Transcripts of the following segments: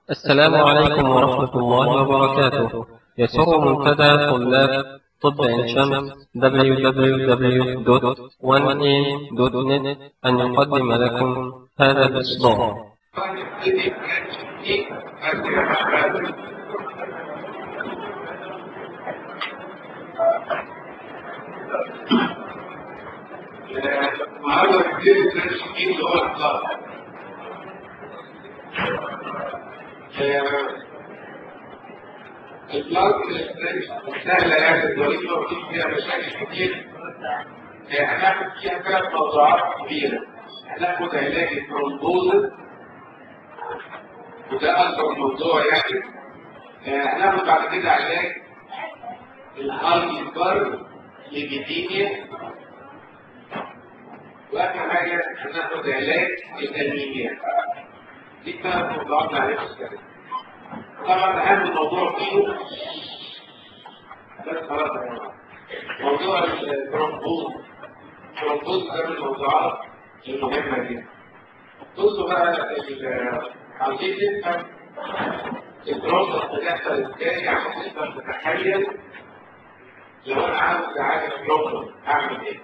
السلام عليكم ورحمة الله وبركاته يسر منتدى طلاب طب عين شمس www.1am.net أن يقدم لكم هذا الإصدار النهارده كتير الناس كتير اللي هو الطلب البلاد سهلة يعني ظريفة وفي فيها مشاكل كتير هناخد فيها ثلاث موضوعات كبيرة هناخد علاج الترومبوزس وده أكبر موضوع يعني هناخد بعد كده علاج الهايبر ليبيديميا واخر حاجه هناخد علاج الانيميا دي ثلاث موضوعات عليها السنه طبعا اهم موضوع فيه بس خلاص يا جماعه موضوع الترومبوز الترومبوز ده من الموضوعات المهمه جدا بصوا بقى عايزين نفهم الترومبوز بتحصل ازاي عشان نقدر نتخيل لو انا عاوز اعالج الترومبوز اعمل ايه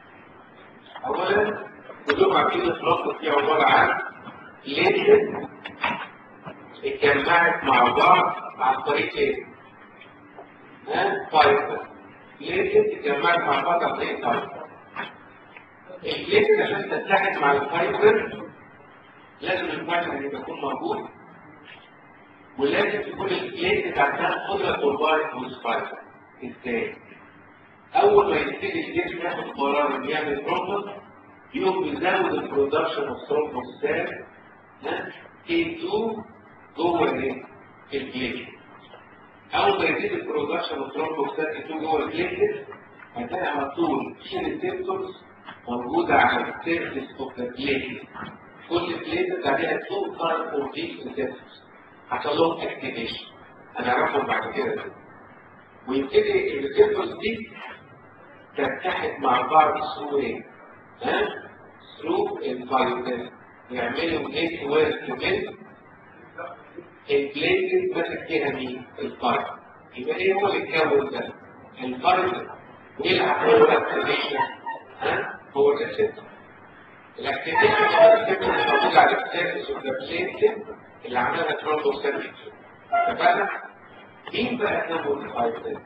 اولا كلهم عارفين الخلاصه دي عباره عن لينكد اتجمعت مع بعض عن طريق ايه؟ ها؟ فايبر لينكد اتجمعت مع بعض عن طريق فايبر اللينكد عشان تتحد مع الفايبر لازم الفايبر يكون موجود ولازم تكون اللينكد عندها قدره تربايت والفايبر ازاي؟ اول ما يبتدي الجسم ياخد قرار انه يعمل ترومبوس يقوم يزود البرودكشن اوف ترومبوس سيل K2 جوه الايه؟ البليت اول ما يزيد البرودكشن اوف ترومبوس سيل K2 جوه البليت هتلاقي على طول في ريسبتورز موجوده على السيرفيس اوف ذا بليت كل بليت عليها تو كارب بروتين ريسبتورز حصل لهم اكتيفيشن هنعرفهم بعد كده ويبتدي الريسبتورز دي تتحد مع بعض ثرو ايه؟ ها؟ ثرو الفايبر يعملوا نيت ورك من البليتد ماسك فيها مين؟ الفايبر يبقى ايه هو اللي اتكون ده؟ الفايبر يلعب هو الاكتيفيشن ها؟ هو الريسبتور الاكتيفيشن هو الريسبتور اللي موجود على السيرفيس اوف ذا بليتد اللي عملها ترومبوسيرفيس اتفقنا؟ مين بقى نمو الفايبر؟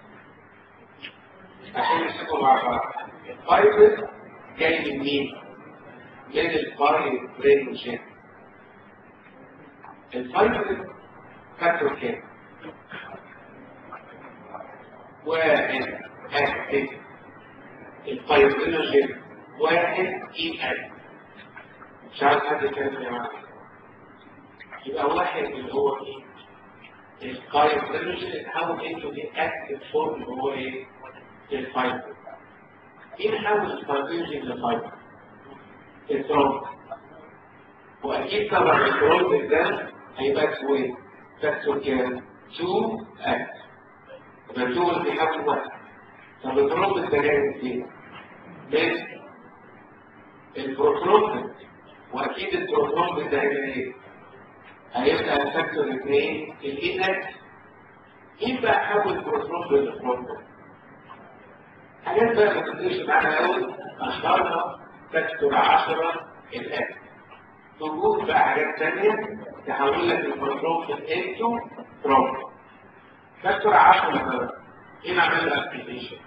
عشان يمسكوا مع بعض الفايبر جاي من مين؟ من الفايبر برين جين الفايبر فاكتور كام؟ واحد اكتف الفايبرينوجين واحد اي ال مش عارف حد يتكلم يا جماعه يبقى واحد اللي هو ايه؟ الفايبرينوجين اتحول انتو دي اكتف فورم اللي هو ايه؟ الفايبر مين حول الفايبرينجين لفايبر الترومب واكيد طبعا الترومب ده هيبقى اسمه ايه فاكتور كام 2 اكت يبقى 2 اللي بيحول واحد طب الترومب ده جاي من فين من البروترومب واكيد البروترومب ده هيبقى ايه هيبقى الفاكتور 2 الاي اكت مين بقى حول البروترومب للترومب حاجات بقى ما تدريش معانا قوي اشهرها فاكتور 10 الان وجود بقى حاجات ثانيه تحول لك البروتون انتو ترومب فاكتور 10 مثلا هنا عمل له اكتيفيشن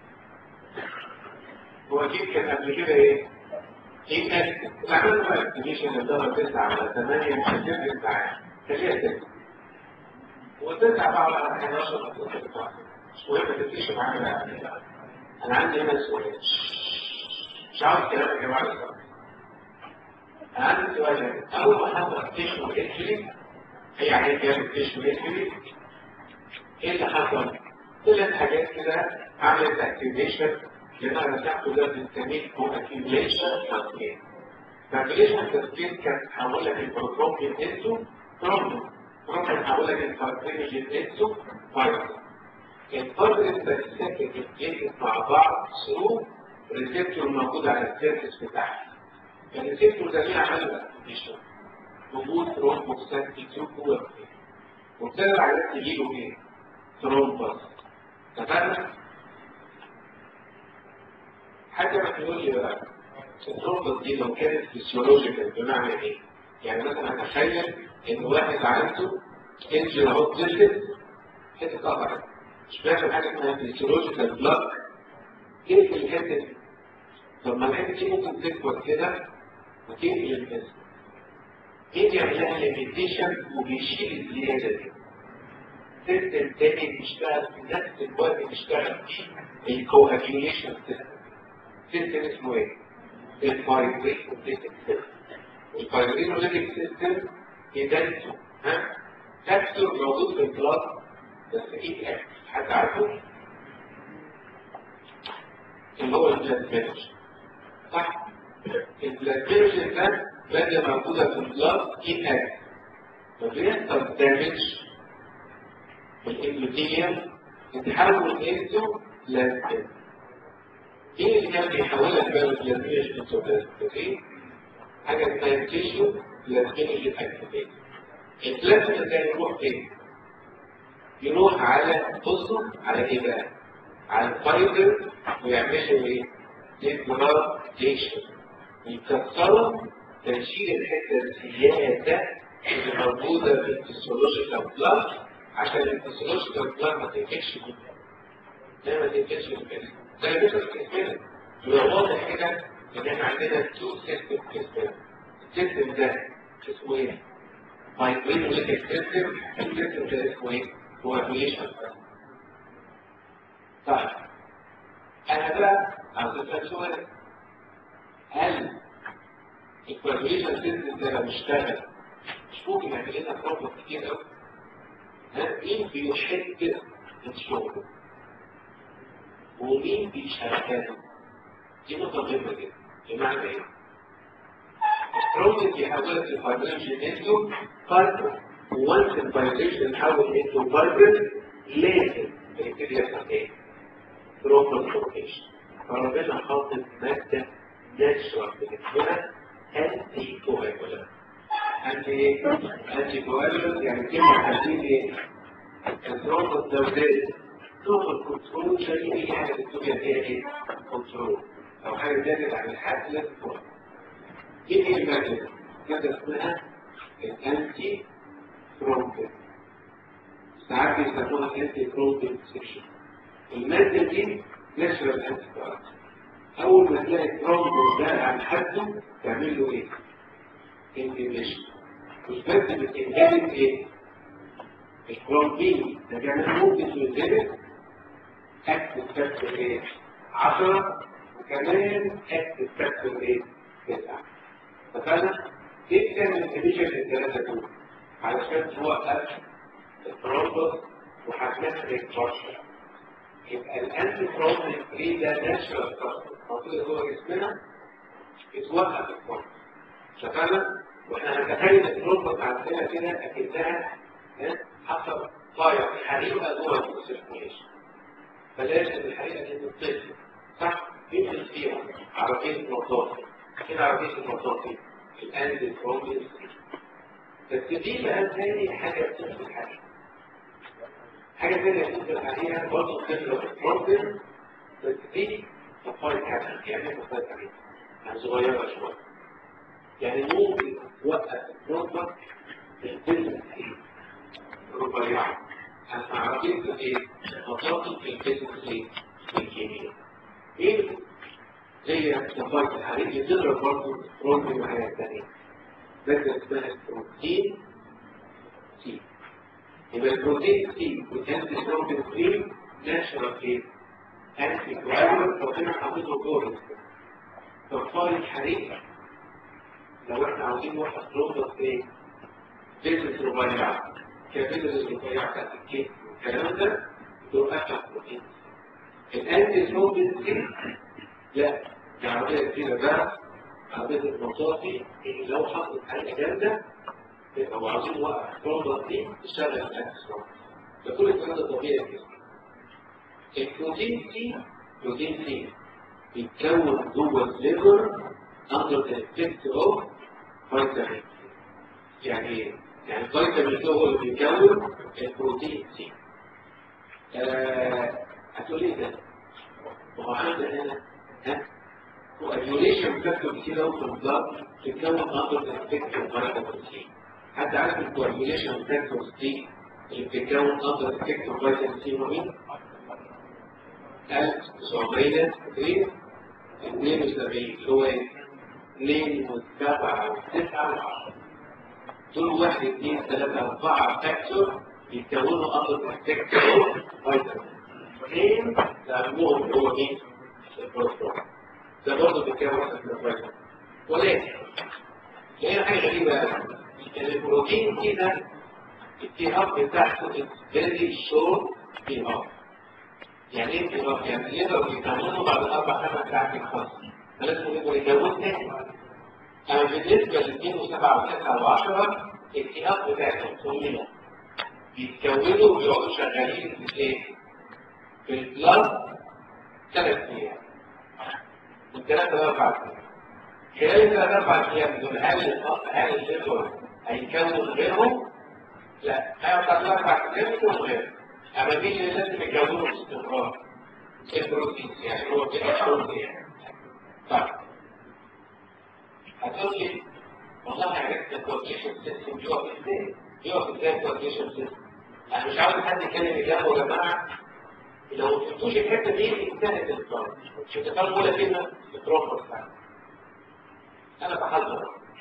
هو اكيد كان قبل كده ايه؟ ايه كان عمل له اكتيفيشن للدرجه 9 على 8 مش هتفرق معاه خليها 6 و9 بقى على 11 مش مهم ما تفرقش معانا انا عندي هنا سؤال مش عاوز كلام يا جماعه انا عندي سؤال اول ما حصل تيشو انجري هي يعني كام تيشو انجري ايه اللي حصل؟ ثلاث حاجات كده عملت اكتيفيشن لما بتاخده ده بنسميه هو اكيوميليشن تسكين الاكيوميليشن تسكين كان حول لك البروترومبين انتو ترومبين ترومبين حول لك الفاربرينجين انتو فايبر الفرق السبيسيفيك اتجيت مع بعض ثرو ريسبتور موجود على السيرفيس بتاعها الريسبتور ده مين عمل له اكتيفيشن وجود ترومبوستاتيك تيوب جوه الكلى وابتدى العيان تجيله ايه؟ ترومبس اتفقنا؟ حاجة ما تقول لي بقى الترومبس دي لو كانت فيسيولوجيكال بمعنى ايه؟ يعني مثلا اتخيل ان واحد عنده انجل اهو بتلفت حته قطعت مش بيعمل حاجه اسمها فيسيولوجيكال بلاك ايه في الحته دي؟ طب ما الحته دي ممكن تكبر كده وتقفل الجسم ايه بيعمل لها ليميتيشن وبيشيل الزياده دي سيستم تاني بيشتغل في نفس الوقت بيشتغل فيه الكواجيوليشن سيستم سيستم اسمه ايه؟ الفايبريشن سيستم الفايبرينوليتيك سيستم يدرسه ها فاكتور موجود في البلاد بس ايه اكتف حد عارفه؟ اللي هو البلازمينوجين صح؟ البلازمينوجين ده مادة موجودة في البلاد ايه اكتف فبيحصل دامج في الانجلوتيليوم يتحول انتو بلازمين ايه اللي كان بيحولها بقى البلازمينوجين انتو بلازمين؟ حاجة اسمها تيشو بلازمينوجين اكتيفيت البلازما ده يروح فين؟ يروح على بصوا على ايه بقى؟ على الفايبر ويعملوا ايه؟ ديجراديشن يكسروا تشيل الحته الزياده اللي موجوده في الفسيولوجيكال بلاد عشان الفسيولوجيكال بلاد ما تنفكش منها. لا ما تنفكش منها. زي ما في جسمنا يبقى واضح كده ان احنا عندنا تو سيستم في جسمنا. السيستم ده اسمه ايه؟ فايبرينوليتيك سيستم السيستم ده اسمه ايه؟ كواجوليشن طيب انا بقى عاوز اسال سؤال هل الكواجوليشن سيستم ده لو اشتغل مش ممكن يعمل لنا بروبلم كتير قوي ها مين بيحب الشغل ومين بيشغله دي نقطه مهمه جدا بمعنى ايه؟ البروتين بيحولك الفايبريشن انتو فايبر وانس الفايبريشن حول انتو فايبر لازم يبتدي يحصل ايه؟ بروبر فورميشن فربنا حاطط ماده ناتشورال في جسمنا انتي كوهيبولار انتي ايه؟ انتي كوهيبولار يعني كلمه حديد ايه؟ البروبر ده زاد نقطة كنترول زي اي حاجه في الدنيا فيها ايه؟ كنترول او حاجه زادت عن الحد لازم تروح ايه هي المادة؟ مادة اسمها الانتي برومبين ساعات بيسموها الانتي برومبين سيكشن المادة دي نشرب الانتي برومبين اول ما تلاقي البرومبين ده عن حده تعمل له ايه؟ انهبيشن مش بس بتنهبت ايه؟ البرومبين ده كمان ممكن ينهبت اكتف فاكتور ايه؟ 10 وكمان اكتف فاكتور ايه؟ 9 ففعلا ايه كان الانهبيشن الثلاثه دول؟ علشان توقف الترابط وحجمات البشر يبقى الانتي ترابط فري ده ناتشرال ترابط موجود جوه جسمنا يتوقف الترابط شغاله واحنا هنتخيل الترابط عندنا كده اكنها حصل طاير حريقه جوه السيركوليشن فلازم الحريقه دي تطفي صح؟ ينزل فيها عربيه مطاطي كده عربيه المطاطي الانتي ترابط بس دي بقى تاني حاجة بتفرق عليها حاجة تانية بتفرق عليها برضه بتفرق البروبلم بس دي تفايت عليها يعني تفايت عليها يعني صغيرة شوية يعني ممكن توقف البروبلم بالبزنس ايه ربيعة احنا عارفين ايه مطاقم في البزنس ايه الكيمياء ايه زي تفايت الحريق يضرب برضه البروبلم وحاجات تانية مادة اسمها بروتين سي يبقى البروتين سي والانتي بروتين سي ناشرال ايه؟ انتي كوالر ربنا حاططه جوه طفاي الحريق لو احنا عاوزين نوقف روبوت ايه؟ بيزنس ربيعة كبيزنس ربيعة بتاعت الكيك والكلام ده توقفها بروتين الانتي بروتين سي لا دي عربية كبيرة بقى عربية المطاطي اللي لو حطت حاجة جامدة يبقى هو عاوزين نوقف البروبر دي تشتغل الأكسون ده كل الكلام ده طبيعي كده البروتين سي بروتين سي بيتكون جوه الليفر under the effect of vitamin يعني ايه؟ يعني فيتامين كي هو اللي بيكون البروتين سي آه، هتقول ايه ده؟ ما هو عندنا هنا ها coagulation factor كتير قوي في البلاد بتتكون اندر افكت فيتامين سي حد عارف الكوagulation factors دي اللي بتتكون اندر افكت فيتامين سي هو مين؟ 1972 اللي هو ايه؟ 2 و7 و9 و10 دول واحد اثنين ثلاثة أربعة فاكتور يتكونوا أندر افكت فيتامين اثنين ده أهمهم اللي هو مين؟ البروتون ده برضه بيتكون اندر فيتامين ولكن هنا حاجة غريبة ان البروتين كده التي اب بتاعته فيري شورت تي اب يعني ايه تي اب؟ يعني يقدر يكمله بعد اربع خمس ساعات الخاص فلازم يقدر يكون تاني اما بالنسبه لاثنين وسبعه وتسعه وعشره التي اب بتاعتهم طويله بيتكونوا وبيقعدوا شغالين في ايه؟ في البلاد ثلاث ايام من ثلاثه لاربع ايام خلال الثلاث اربع ايام دول هل هل الليفر هيكون غيرهم؟ لا هيبقى الاربع ايام يكون غيرهم اما مين اللي لازم يكونوا باستمرار؟ البروتين يعني هو كده شرط يعني طيب هتقول لي والله عرفت الكورديشن سيستم بيقف ازاي؟ بيقف ازاي الكورديشن سيستم؟ انا مش عاوز حد يتكلم اجابه يا جماعه لو ما فهمتوش الحته دي انتهت الفرق مش هتفهموا ولا كلمه الترومبر بتاعتك انا بحذر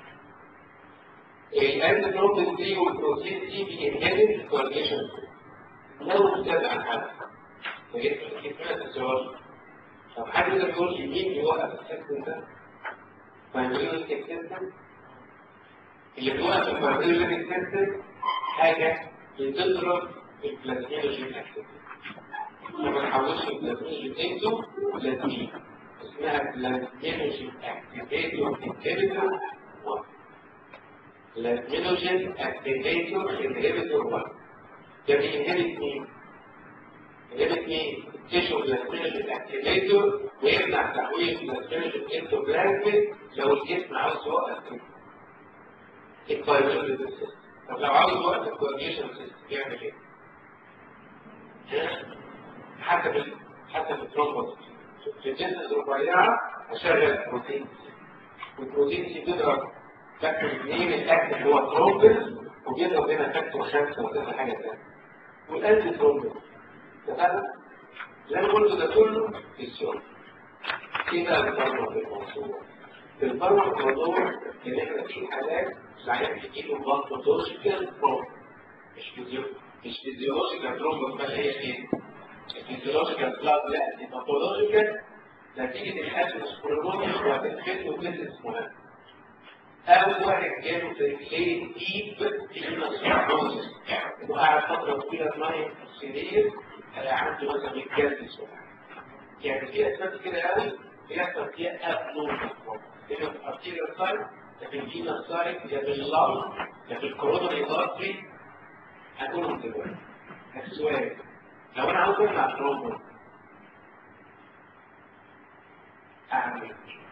الانتي ترومبين دي والبروتين دي بينهبت الكورديشن لو زاد عن حد فجيت كيف الزواج طب حد يقدر يقول لي مين بيوقف السيستم ده؟ فايبريولوجيك سيستم اللي بيوقف الفايبريولوجيك سيستم حاجه بتضرب البلازميولوجيك اكتيفيتي ما بنحولش البلازميولوجيك انتو بلازمين اسمها بلازمينوجين اكتيفيتور انهبيتور 1 بلازمينوجين اكتيفيتور انهبيتور 1 ده بينهبت مين؟ انهبت مين؟ تيشو بلازمينوجين اكتيفيتور ويمنع تحويل بلازمينوجين انتو بلازمين لو الجسم عاوز يوقف الفايبريولوجيك سيستم طب لو عاوز يوقف الكورديشن سيستم يعمل ايه؟ حسب حسب الترومبوس في الجسم الرفيعة أشغل البروتين والبروتين دي بيضرب فاكتور اثنين الأكل اللي هو ترومبس وبيضرب هنا فاكتور خمسة وكذا حاجة تانية والأنتي ترومبس تمام؟ زي ما قلت ده كله فيسيون كده الفرق في الموضوع في الفرق في الموضوع إن إحنا في حالات العيان بتجيله باثولوجيكال بروب مش فيزيو مش فيزيولوجيكال بروب بل هي ايه؟ الفيزيولوجيكال بلاد لا دي باثولوجيكال نتيجة الأسبرونومي وتدخل وكسس مهم أول واحد جاله في رجليه ديب في الأسبرونومي وقعد فترة طويلة نايم في السرير عنده مثلا الكاسس يعني في أسباب كده قوي بيحصل فيها أبنورمال تبقى في الأرتيريال سايد يا في الفينا سايد يا في اللنج يا في الكورونري ارتري هقولهم دلوقتي السؤال لو انا عاوز اطلع ترومبون اعمل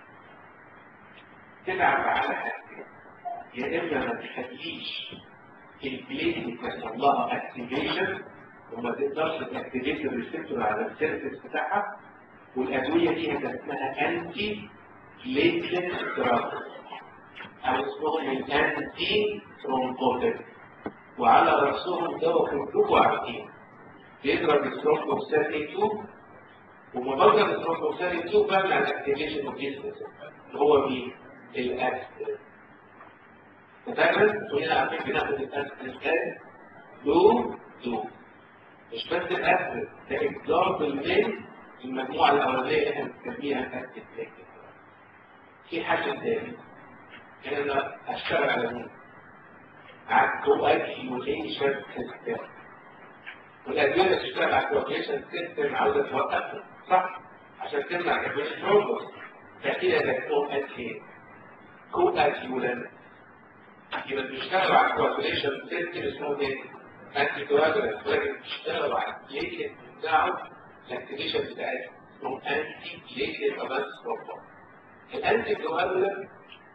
تلعب على حاجه يا اما ما تخليش البليت يحصل لها اكتيفيشن وما تقدرش تاكتيفيت الريسبتور على السيرفيس بتاعها والادويه دي هتبقى اسمها انتي بليتلت دراجز او اسمهم الانتي ترومبوتيك وعلى رأسهم دواء كلكم عارفين بيضرب الثرومبوكسان A2 وما بضرب الثرومبوكسان A2 بمنع الاكتيفيشن والجسم اللي هو مين؟ الاسبرين فدايما كلنا عارفين بناخد الاسبرين كام؟ دو دو مش بس الاسبرين ده اكزامبل من المجموعه الاولانيه اللي احنا بنسميها اكتيف في حاجه تاني ان انا اشتغل على مين؟ على الكواكيوليشن سيستم والادويه اللي بتشتغل على الكواكيوليشن سيستم عاوزه توقفها صح؟ عشان تمنع كمان الثرومبوس فكده تكون انتي كواكيولان يبقى بيشتغلوا على الكواكيوليشن سيستم اسمه ايه؟ انتي كواكيولان ولكن بيشتغلوا على البليتلت بتاعه الاكتيفيشن بتاعتهم اسمه انتي بليتلت ابانس بروبر الانتي كواكيولان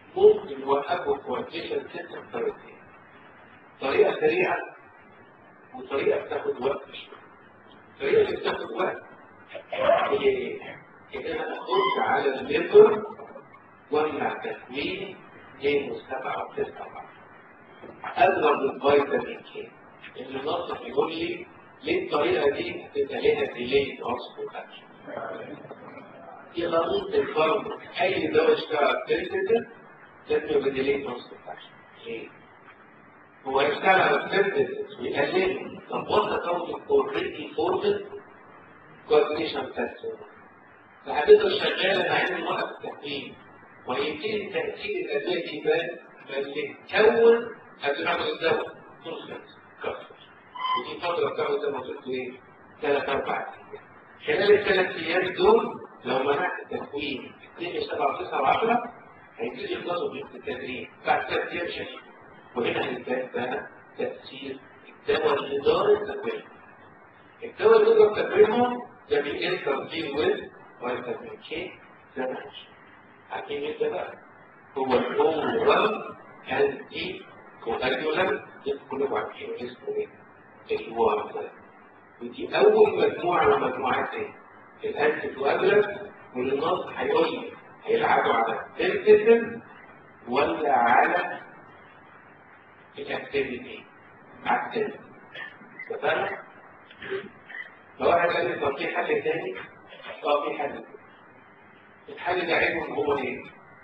ممكن يوقفوا الكوارتيشن سيستم بطريقتين طريقة سريعة وطريقة بتاخد وقت الطريقة اللي بتاخد وقت هي ايه؟ ان انا اخش على الليفر وامنع تكوين اثنين وسبعة وتسعة اضرب الفيتامين كي اللي ناقص يقول لي ليه الطريقة دي هتبقى ليها ديلي اصلا اكشن في قانون الفرد اي دواء اشتغل سنسيتيف لازم يبقى ديلي اصلا اكشن ليه؟ هو يشتغل على السنسيتيف ويقلل طب وانت كونت اوريدي فورمد كوردينيشن تيست فهتفضل شغاله مع ان وقت التكوين ويبتدي تاثير الادويه دي يبان بس تكون قبل ما اعمل الدواء تخلص كسر ودي فتره بتاخد زي ما قلت ايه ثلاث اربع ايام خلال الثلاث ايام دول لو منعت التكوين 2 7 9 10 هيبتدي يخلصوا بالتدريب بعد ثلاث ايام شهيد وهنا هيبان بقى تاثير الدواء اللي دار التكوين الدواء اللي دار تكوينهم ده بيأثر فيه ويز فيتامين كي زي ما عارفين ايه بقى هو الاول انتي كواجولانت كلكم عارفين اسمه ايه الوارد ودي اول مجموعه من مجموعات ايه الانتي كواجولانت والنص هيقول لي هيلعبوا على السيستم ولا على الاكتيفيتي على السيستم اتفقنا؟ لو واحد قال لي طب في حل تاني اه في حل الحل ده عيبه هو ايه؟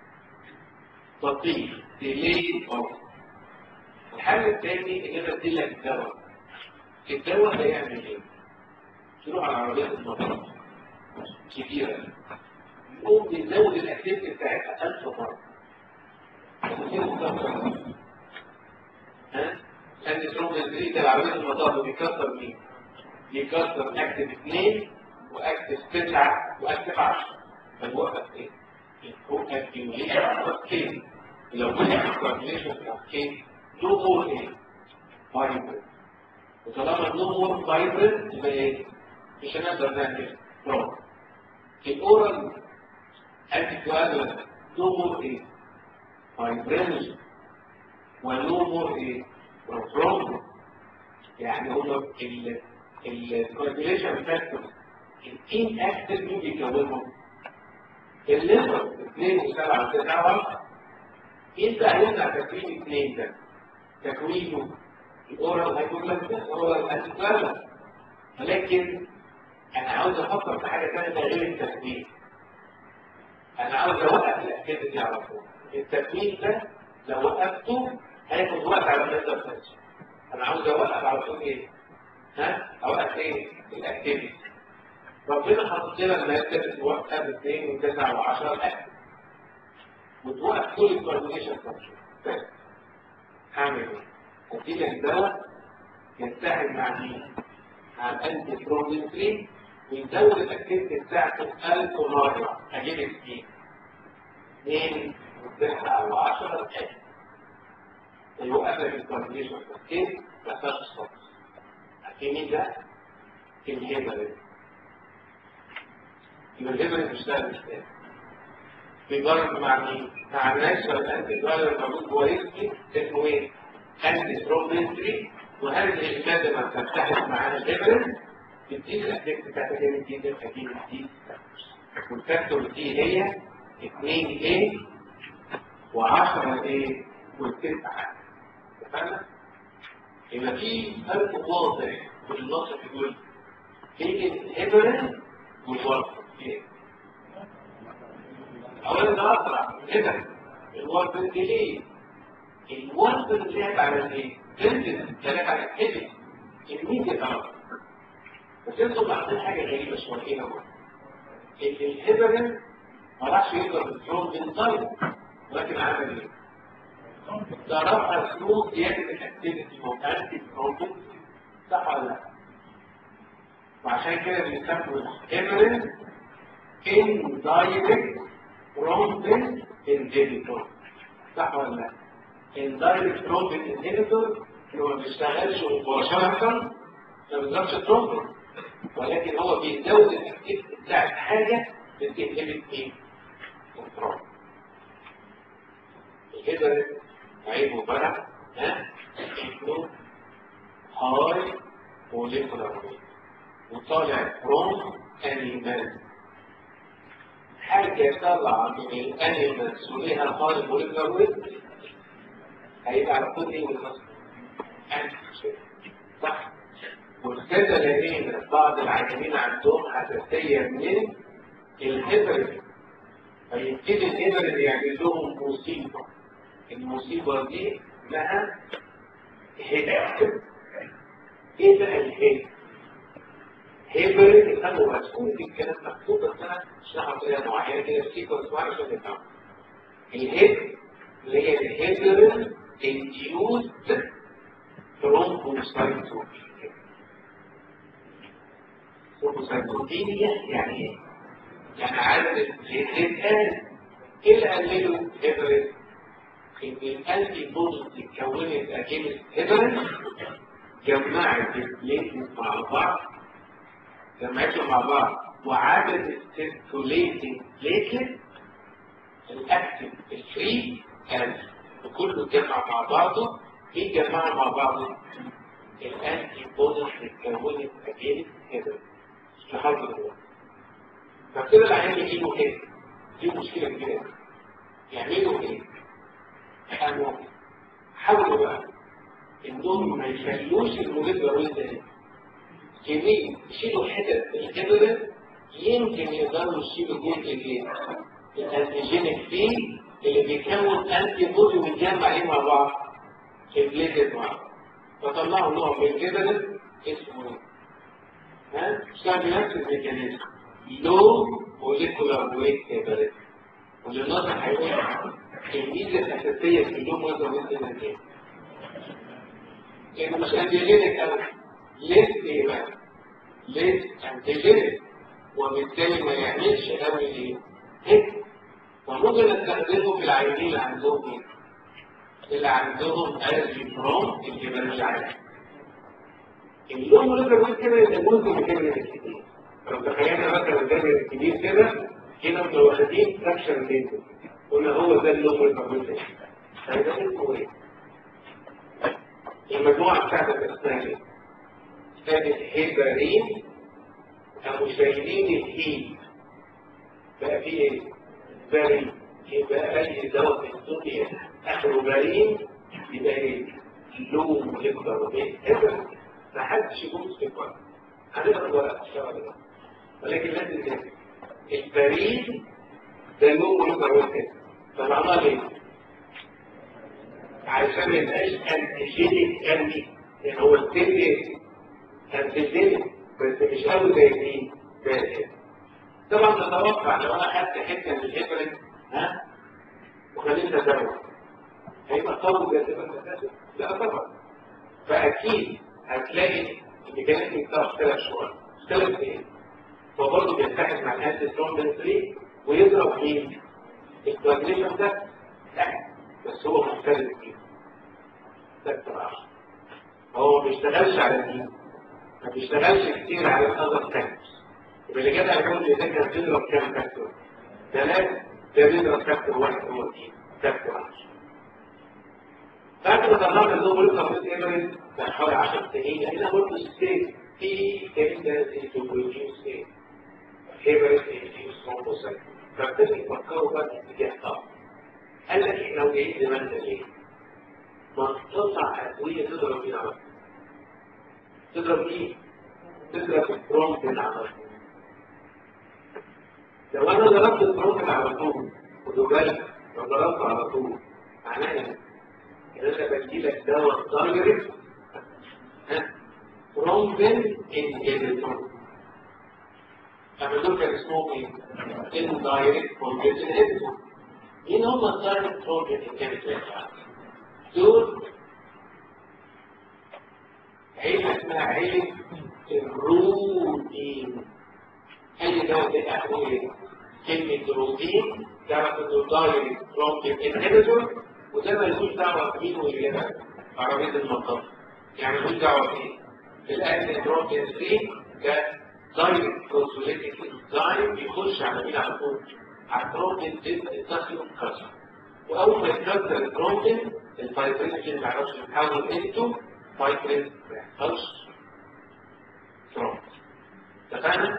تطبيق ديلي اوف الحل الثاني ان انا ادي لك دواء الدواء هيعمل ايه؟ تروح على عربيات المطار كبيرة يقوم بيزود الاكتيفيتي بتاعتها 1000 مرة ها؟ عندي سروج الزريد العربية المطار بيكسر مين؟ بيكسر اكتف 2 واكتف 9 واكتف 10 فالوقت ايه؟ الكو اكيوليشن اوف كين لو قلنا اكيوليشن اوف كين نو مور ايه؟ فايبر وطالما نو مور فايبر يبقى ايه؟ مش هنقدر نعمل نو الاورال انتي كوادرنت نو مور ايه؟ فايبرينج ونو مور ايه؟ بروبروم يعني هو الكوagulation فاكتور الان اكتف مين بيكونهم؟ الليفر 2 و7 و9 انت هيمنع تكوين اثنين ده تكوينه الاورال هايبوكلاستيك اورال انتيكلاستيك ولكن انا عاوز افكر في حاجه ثانيه غير التكوين انا عاوز اوقف الاكتيفيتي على طول التكوين ده لو وقفته هياخد وقت على ما يقدر تنشف انا عاوز اوقف على طول ايه؟ ها؟ اوقف ايه؟ الاكتيفيتي ربنا حاطط لنا المادة توقف 2 و9 و10 الاكل وتوقف كل الكوردينيشن فانكشن بس هعمل ايه؟ هدي لك دواء يتحد مع مين؟ مع الانتي بروتين 3 ويزود الاكتيفيتي بتاعته 1000 مره اجيب اثنين 2 و9 و10 الاكل يوقف لك الكوردينيشن فانكشن ما فيهاش صوت عارفين مين ده؟ الهيبرين يبقى الهبرين بيشتغل ازاي؟ بيجرب مع مين؟ مع الناس والانتي جارب موجود جوه اسمي اسمه ايه؟ انتي ستروبنتري وهذه الماده لما بتتحد مع الهبرين بتديك الاكتيف بتاعتها جامد جدا فدي بتديك والفاكتور دي هي 2 ايه و10 ايه والتسعه اتفقنا؟ يبقى في فرق واضح في النص بيقول بين الهبرين والورق اولا ده اسرع كده الورق ليه الورق لعب على ايه تنزل لعب على الكبد الميت الارض بس انتوا لاحظين حاجه غريبه شويه هنا الهبرين ما راحش يقدر الفرون بالطيب ولكن عمل ايه ده رفع اسلوب زياده الاكتيفيتي وانتي بروبن صح ولا لا وعشان كده بيسموا الهيبرين indirect thrombin inhibitor صح ولا لا؟ indirect thrombin inhibitor هو ما بيشتغلش مباشرة ما بيضربش الثرومبين ولكن هو بيزود الاكتيفيتي بتاعت حاجة بتنهبت ايه؟ الثرومبين الهيبرين عيبه بقى ها انه هاي موليكولار ويت وطالع فروم انيمال حاجة طالعة من الانيمالز وليها هاي موليكولار ويت هيبقى على طول ايه بالظبط؟ صح والكذا لدينا بعض العيانين عندهم حساسية من الهبرين فيبتدي الهبرين يعمل لهم مصيبة المصيبة دي لها هبرين ايه بقى الهبرين؟ هبرين كانوا مسؤول في الكلام مكتوب بس انا اشرحها بطريقة معينة كده سيكونس معين عشان نفهم الهبرين اللي هي الهبرين induced thrombocytopenia thrombocytopenia يعني ايه؟ يعني عدد الهبرين ايه اللي قلله هبرين؟ ان الانتي بودز اتكونت اجينست هبرين جمعت البليتلت مع بعض جمعتهم مع بعض وعدد السيركوليتنج بليتلت الاكتف الفري قل وكله اتجمع مع بعضه يتجمعوا مع بعضه الانتي بودز اتكونت اجينست هبرين لحد دلوقتي فكده العيان يجيبوا ايه؟ دي مشكله كبيره يعملوا ايه؟ قاموا حاولوا بقى انهم ما يخلوش الموليكولا ويت ده كمية يشيلوا حتت الكبرة يمكن يقدروا يشيلوا جزء الايه؟ الانتيجينيك فيه اللي بيكون انتي بودي ويتجمع عليه مع بعض البليتد مع بعض فطلعوا نوع من الكبرة اسمه ها؟ اشتغل نفس الميكانيزم لو موليكولار ويت كبرة واللي الناظر هيقول الميزة الأساسية في اللون وزن وزن الكام لأنه مش أنتيجينيك أوي ليس إيه بقى؟ ليس أنتيجينيك وبالتالي ما يعملش أوي إيه؟ هيك فممكن نستخدمه في العيانين اللي عندهم إيه؟ اللي عندهم ألرجي فروم الجبال العالي اللون وزن وزن كده يبقى جزء من كده الكبير لو تخيلنا مثلا الجبل الكبير كده كده احنا واخدين سكشن بيته قلنا هو ده اللون والمجهول هيبقى اسمه ايه؟ المجموعة بتاعتك اسمها ايه؟ كانت هيبرين أو شايلين الهيب بقى في ايه؟ برين يبقى أي دواء في الدنيا آخره برين يبقى ايه؟ لون ويقدر وبيه هيبرين ما حدش يقول في الورق هنقرا الورق ان شاء الله ولكن لازم نفهم البريد ده لون ويقدر وبيه طلعناه ليه؟ عشان ما يبقاش انتيجينيك قوي يعني هو السن انتيجينيك بس مش قوي زي مين؟ زي الهيبر طبعا تتوقع لو انا خدت حته من الهيبرين ها وخليتها دواء هيبقى طول زي الهيبر لا طبعا فاكيد هتلاقي الميكانيزم بتاعه اختلف شويه اختلف ايه؟ هو برضه بيتحد مع الانتي سترومبين 3 ويضرب مين؟ الكوادريشن ده لا بس هو مختلف فيه سكتر عشر هو ما بيشتغلش على دي ما بيشتغلش كتير على الاذر فاكتورز يبقى اللي جدع يقول لي ده كان بيضرب كام فاكتور؟ ثلاثة ده بيضرب فاكتور واحد هو دي فاكتور عشر بعد ما طلعنا اللي هو بيضرب في الايمرين كان حوالي 10 سنين هنا برضه ستيت في تندنسي تو بروديوس ايه؟ هيبرين بروديوس ثرومبوسايت فابتدوا يفكروا بقى في اتجاه طبعا قال لك احنا وجايين زمان ده ليه؟ ما تطلع ادويه تضرب فينا على طول تضرب ايه؟ تضرب البرومبين على طول لو انا ضربت البرومبين على طول خدوا بالك لو ضربته على طول معناها ان انا بدي لك دواء دايركت برومبين انهبيتور اما دول كان اسمهم ايه؟ اندايركت برومبين انهبيتور مين هم الدايركت برومبين انهبيتور دول عيلة اسمها عيلة الروتين أي دواء ده أخوه إيه؟ كلمة روتين تعرف إنه دايركت برومبين انهبيتور وده ملوش دعوة بمين واليابان عربية المنطقة يعني ملوش دعوة بإيه؟ الأكل برومبين 3 ده دايركت كونسوليتيك انزايم بيخش على مين على طول؟ على البرومبين تدخل كسر واول ما يتكسر البروتين الفايبريشن ما يعرفش يتحول انتو فايبرين ما يحصلش ترومب اتفقنا؟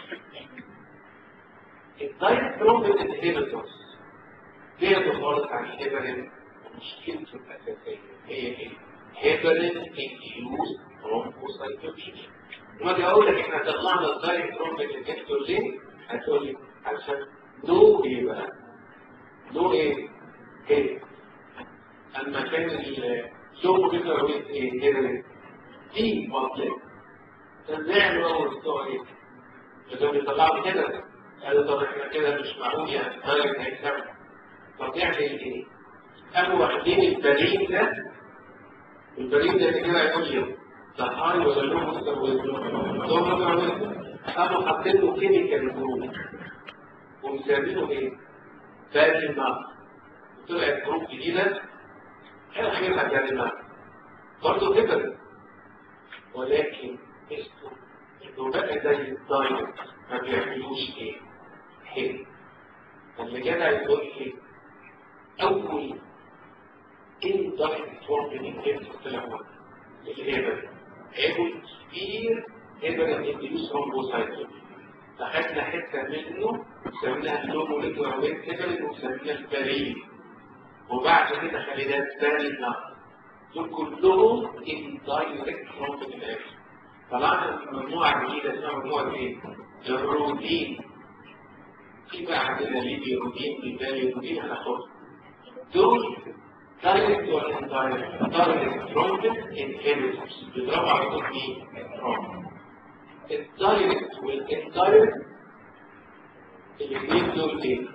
الدايت ترومبين انهيبيتورز بعدوا خالص عن الهيبرين مشكلته الاساسيه هي ايه؟ هيبرين انديوز ترومبوسايتوبينيا وما اقول لك احنا طلعنا الدايت ترومبين انهيبيتور ليه؟ هتقول لي علشان نو ايه بقى؟ نو ايه؟ ايه؟ اما كان الشغل كده رويت ايه كده دي مطلق كان نعمل اول بتوع ايه فكانوا بيطلعوا كده قالوا طب احنا كده مش معقول يعني درجة هيكسب طب نعمل ايه قاموا واخدين البريد ده البريد ده كده يقول لي ده هاي ولا لون مستوى قاموا حاطين له كيميكال جروب ومسمينه ايه؟ باقي النار طلعت جروب جديده كان خيرها كلمة برضه كبر ولكن اسمه انه بقى زي الدايركت ما بيعملوش ايه حلو اللي جدع يقول لي اول ان دايركت فورم من الجنس التلوث الهبل هبل كبير هبل الانديوس رومبوسايتوم فخدنا حته منه سميناها اللوموليكولاويت هبل وسميناها البريد وبعد كده خلينا الثاني نهر دول كلهم اندايركت فروم الاكل طلعنا مجموعه جديده اسمها مجموعه ايه؟ الروتين في بقى عندنا ليبي روتين بيتالي روتين هناخدها دول دايركت ولا اندايركت؟ دايركت فروم انهيبيتورز بيضربوا على طول مين؟ فروم الدايركت والاندايركت الاثنين دول ايه؟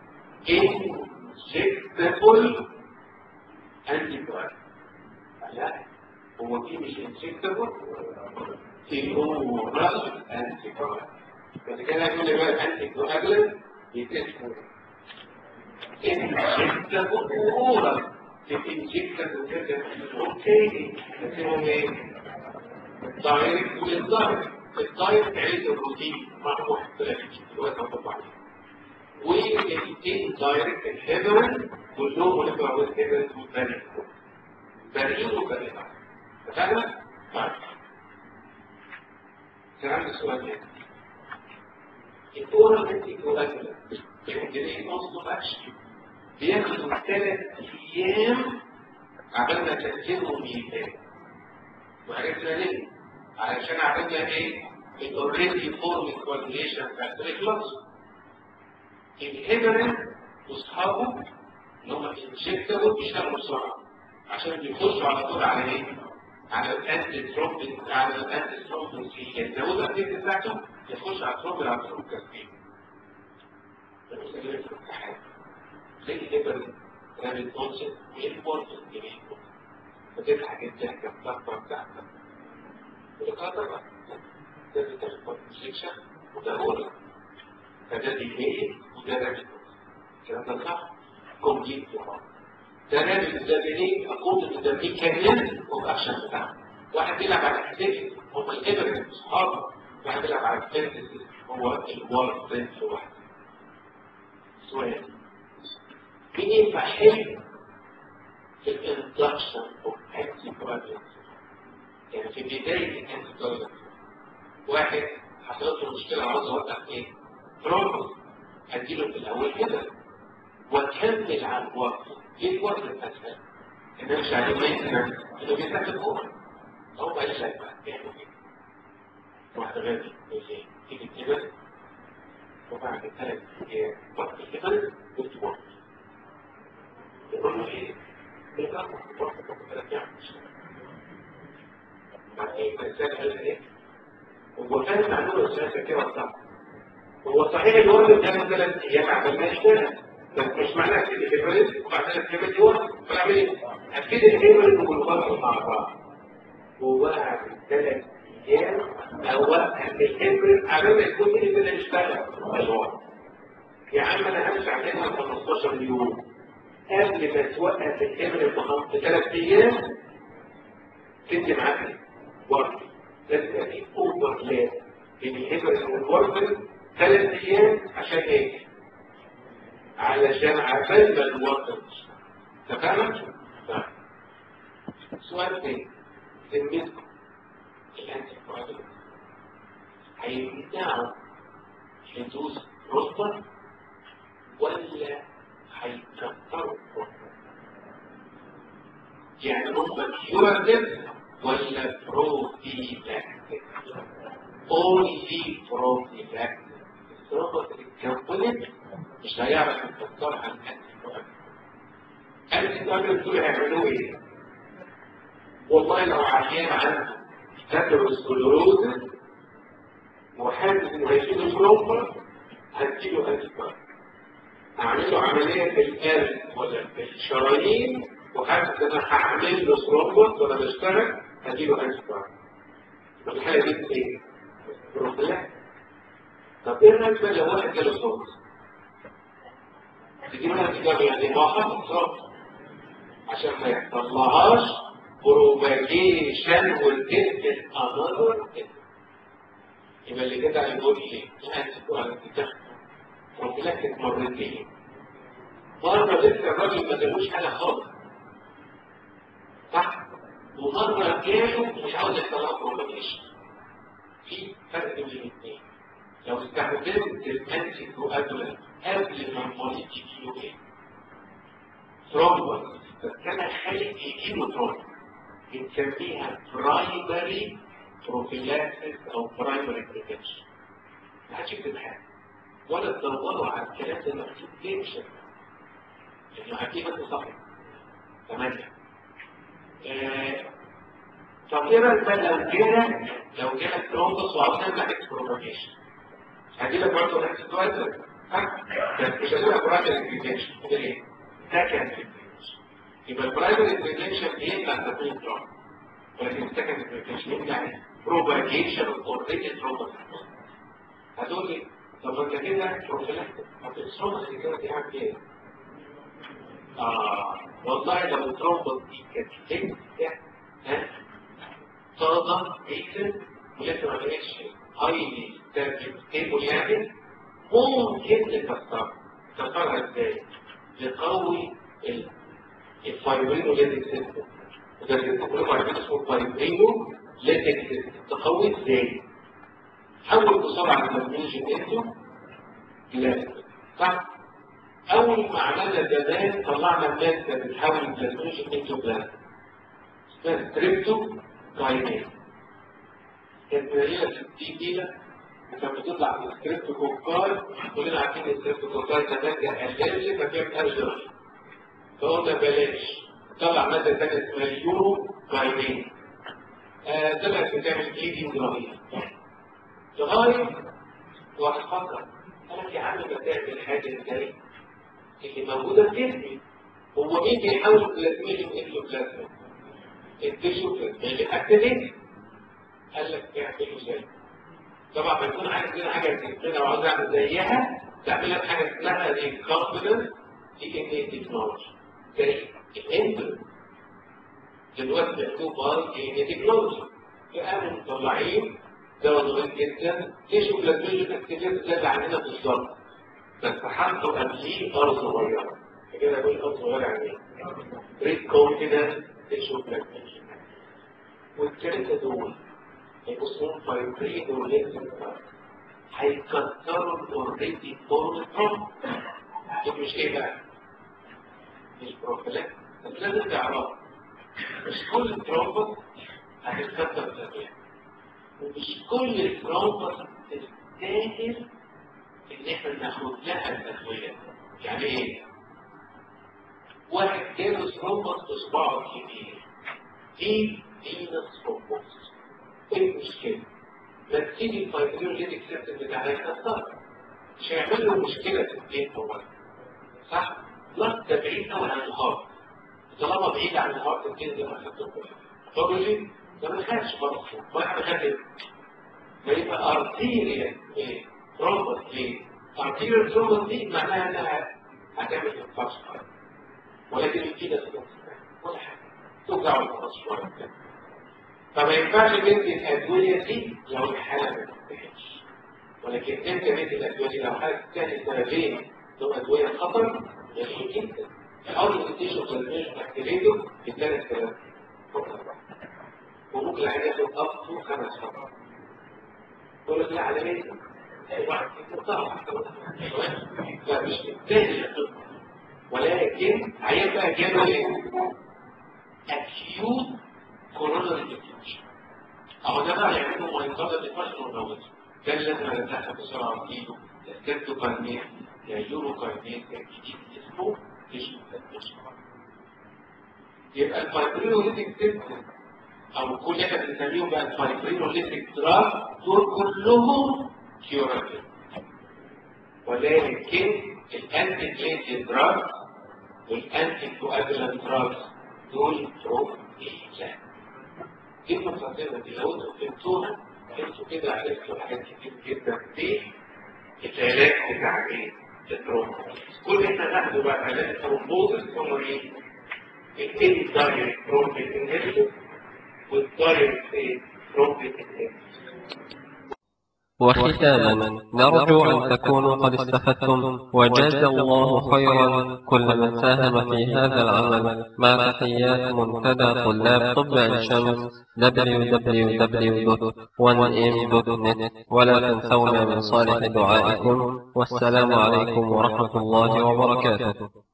injectable antibiotic لا هو دي مش injectable في oral antibiotic بس كده يقول لي بقى antibiotic يتسمو injectable oral injectable كده اوكي بس هو ايه دايركت والدايركت الدايركت عايز الروتين مع مختلف دلوقتي هنطبق عليه والاثنين دايركت الهيبرين كلهم ونبقى عاوز هيبرين وبرين برين وبرين اتفقنا؟ طيب كان عندي سؤال تاني الاورال انتي كواجولانت الانجليزي اوف اكشن بياخدوا ثلاث ايام عبال ما تسلمهم يتاني وعرفنا ليه؟ علشان عملنا ايه؟ الاوريدي فورم كوادريشن بتاعت الكلاس الهيبرين واصحابه اللي هم انجكتبل بيشتغلوا بسرعه عشان بيخشوا على طول على ايه؟ على الانتي ترومبين على الانتي ترومبين سي يزودوا الانتي بتاعته يخش على الترومبين على الترومبين كاسبين ده مش اللي في الامتحان زي الهيبرين رابط اونست وامبورتنت جميل فتضحك الضحكه بتاعتك بتاعتك والقطر بقى ده بتاخد سيكشن وده هو فده ديلي وده رابط الكلام ده صح؟ كومبليت ده رابط ده ديلي اقول ان ده ميكانيزم والاكشن بتاعه واحد بيلعب على الاكتيفيتي هم الايفرنت اصحابه واحد بيلعب على الاكتيفيتي هو الوارد برنس لوحده سؤال مين ينفع حلو في الاندكشن اوف انتي يعني في بدايه الانتي واحد حصلت له مشكله عاوز اوقف ايه؟ ترومبوس اديله في الاول كده واكمل على الوقت ليه الوقت الاسهل؟ ان مش عليه مينتنس انه بيسافر كوره هو ما يشك بقى بيعمل ايه؟ واحد غير يجي تيجي كده وبعد ثلاث ايام وقت كده بتوقف يقول له ايه؟ بيقف وقت ثلاث ايام بعدين الانسان قال ايه؟ هو كان معلومه الثلاثه كده صح هو صحيح الورد كان ثلاث ايام عمل ما يشتغل بس مش معنى اكيد الهيبريد وبعدين الكلمه دي ورد فاعمل ايه؟ اكيد الهيبريد والورد مع بعض وبعد ثلاث ايام اوقف الهيبريد على ما يكون ايه كده يشتغل الورد يا عم انا همشي عليها 15 يوم قبل ما توقف الهيبريد بثلاث ايام تدي معاك ورد لازم يبقى في اوفر لاب بين الهيبريد والورد ثلاث ايام عشان ايه؟ علشان عبال ما الوقت تفهمت؟ طيب سؤال تاني سميتكم الانتي كوادرنت هيمنعوا حدوث رطبة ولا هيكتروا الرطبة؟ يعني هم كيوراتيف ولا بروفيلاكتيك؟ اونلي بروفيلاكتيك الرطبة اللي اتكونت مش هيعرف يكترها الانتي كوادرنت الانتي كوادرنت دول هيعملوا ايه؟ والله لو عيان عنده كاتروسكلوروزس وحاسس انه هيجيله ترومبا هديله انتيبار اعمل له عمليه في القلب ولا في الشرايين وحاسس ان انا هعمل له ترومبا وانا بشتغل هديله انتيبار الحاله دي ايه؟ بروفيلاكس طب ايه رايك بقى لو واحد جاله صوت؟ تجيب لها انتيبار يعني ما حصل صوت عشان ما يحصلهاش بروباجيشن والتنت انذر يبقى اللي كده هيقول لي انت ولا بتاخد بروفيلاكتيك مرتين مرة لسه الراجل ما جالوش حاجة خالص صح؟ ومرة جاله مش عاوز يحصل له بروباجيشن في فرق بين الاثنين لو استخدمت الانتي كوادولانت قبل ما المريض يجيله ايه؟ ثرومبس فكان خالق يجيله ثرومبس بنسميها برايمري بروفيلاكسيس او برايمري بريفنشن ما حدش يكتب حاجه ولا تدوروا على الكلام ده مكتوب ليه مش لانه اكيد بس صح ثمانية طب ايه بقى بقى لو جالك لو جالك ترومبس وعاوز تعمل اكس بروفيكيشن هجيلك برضه نفس السؤال بس مش هتبقى برايمري بريفنشن ليه؟ ده كان بريفنشن يبقى البرايمري بريفنشن بيمنع تكوين ترومبس ولكن السكند بريفنشن يمنع بروباجيشن اوريدي ترومبس هتقول لي طب انت كده بروفيلاكتيك طب الترومبس اللي كانت بتعمل ايه؟ اه والله لو الترومبس دي كانت لسه ها طازه ريسن ولسه ما بقتش هايلي ستيبل يعني ممكن تكسرها تكسرها ازاي؟ نقوي الفايبرينو ليتك سيستم وده اللي كلكم عارفين اسمه فايبرينو ليتك سيستم تقوي ازاي؟ حول بسرعه البلازمينوجين انتو بلازما صح؟ اول ما عملنا زمان طلعنا ماده بتحول البلازمينوجين انتو بلازما اسمها ستريبتو كاينين كانت قليله 60 كيلو وكانت بتطلع من الستريبتو كوكاي كلنا عارفين الستريبتو كوكاي ده ماده الرجي ما بيعملهاش غير فقلنا بلاش طلع ماده ثانيه اسمها اليورو كاينين طلعت بتعمل بليدنج رهيب لغايه واحد فكر قال لك يا عم ما تعمل حاجه ازاي اللي موجوده في جسمي هو مين بيحاول بلازميجن انتو بلازما التيشو بلازميجن اكتيفيت قال لك اعمله زي طبعا بيكون عايز كده حاجه تكتبها وعاوز اعمل زيها تعملها بحاجه اسمها ريكومبتنس دي ان اي تكنولوجي زي الانتر دلوقتي بيعملوه باي دي ان اي تكنولوجي فقاموا مطلعين دواء صغير جدا تيشو بلازميجن اكتيفيت زي اللي عندنا بالظبط بس حطوا قبليه ارض صغيره كده بقول ارض صغيره يعني ايه؟ ريكومبتنس تيشو بلازميجن والثلاثه دول اسمهم فايبرين وليزن هيكسروا الاوريدي فورم التروم دول مش ايه بقى؟ مش بروفيلاكس بس لازم تعرف مش كل الترومبس هتتكسر تماما ومش كل الترومبس تستاهل ان احنا ناخد لها الادويه يعني ايه؟ واحد جاله ترومبس بصباعه الكبير دي فينس ترومبس ايه المشكلة؟ ما تيجي الفايبريوليتك سيستم بتاعها يكسر مش هيعمل له مشكلة في الدين هو صح؟ لا ده بعيد قوي عن الهارت طالما بعيد عن الهارت الدين ده ما خدته فايبريولي ده ما خدش خالص واحد خد ما يبقى ارتيريا ايه؟ ترومبس ليه؟ ارتيريا ترومبس دي معناها انها هتعمل انفاش ولكن الفيدة ولا حاجة توجع الفرص شوية فما ينفعش تدي الادويه دي لو الحاله ما تنتهيش ولكن انت تدي الادويه دي لو حاله تاني سنتين دول ادويه خطر غاليه جدا الاورجنتيشن ترانسميشن اكتيفيتور ب 3000 وممكن العيان ياخد اب تو خمس فترات تقول لك لا على ايه؟ اي واحد يقطع فمش بالتالي ولكن عيان بقى جاله ايه؟ acute coronary depression اهو ده بقى يعملوا مايكارد ديبرشن ونوز ده اللي لازم نتدخل بسرعه فيه الكتوكارنيت يا يوروكارنيت يا جديد اسمه تيشو يبقى الفايبرينوليتيك سيستم او كل احنا بنسميهم بقى الفايبرينوليتيك دراج دول كلهم كيوراتيف ولكن الانتي بليتد دراج والانتي كواجولانت دراج دول بروف دي مصادرة دي لو انتوا فهمتوها انتوا كده عرفتوا حاجات كتير جدا في العلاج بتاع ايه؟ الترومبوزس كل احنا ناخده بقى علاج الترومبوزس هو ايه؟ الانتي دايركت ترومبيت انهبيتور والدايركت ايه؟ ترومبيت انهبيتور وختاما نرجو أن تكونوا قد استفدتم وجاز الله خيرا كل من ساهم في هذا العمل مع تحيات منتدى طلاب طب عين شمس www.1m.net ولا تنسونا من صالح دعائكم والسلام عليكم ورحمة الله وبركاته